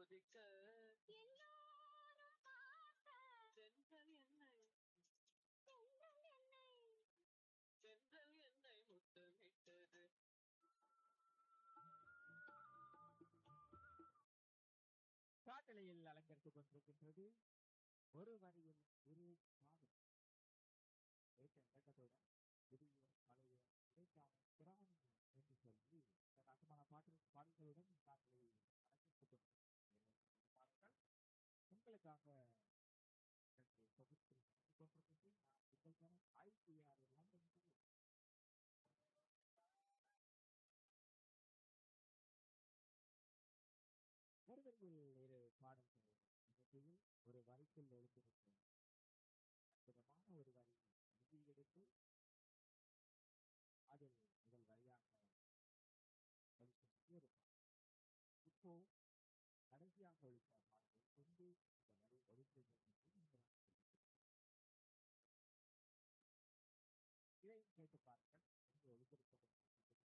கொதிக்க எல்லாரும் பார்க்க தென்றல் என்னை தென்றல் என்னை தென்றல் என்னை முத்தமிட்டது காட்டலையில் அலங்கரித்துக் கொண்டிருக்கின்றது ஒரு வரியில் இரு பாடல் ஏற்ற இலக்கத்துடன் புதிய பழைய இடைக்கால புராணங்கள் என்று சொல்லி ரசமான பாட்டு பாடல்களுடன் காட்டலையில் அலங்கரித்துக் கொண்டிருக்கின்றது பாடல்கள் உங்களுக்காக இன்று தொகுத்து நடத்திக் கொண்டிருக்கின்றேன் நான் உங்களுக்கான ஐசிஆர் லண்டன் ஒரு வரியில் இரு பாடல்கள் நிகழ்ச்சியில் ஒரு வரிக்குள் எழுந்திருக்கும் அற்புதமான ஒரு வரி எழுதி எடுத்து அதில் முதல் வரியாக ஒழிக்கும் ஒரு பாடல் இப்போ கடைசியாக ஒழித்த பாடலை கொண்டு இந்த வரி ஒழித்தது என்று நீங்கள் இதை கேட்டு பாருங்கள்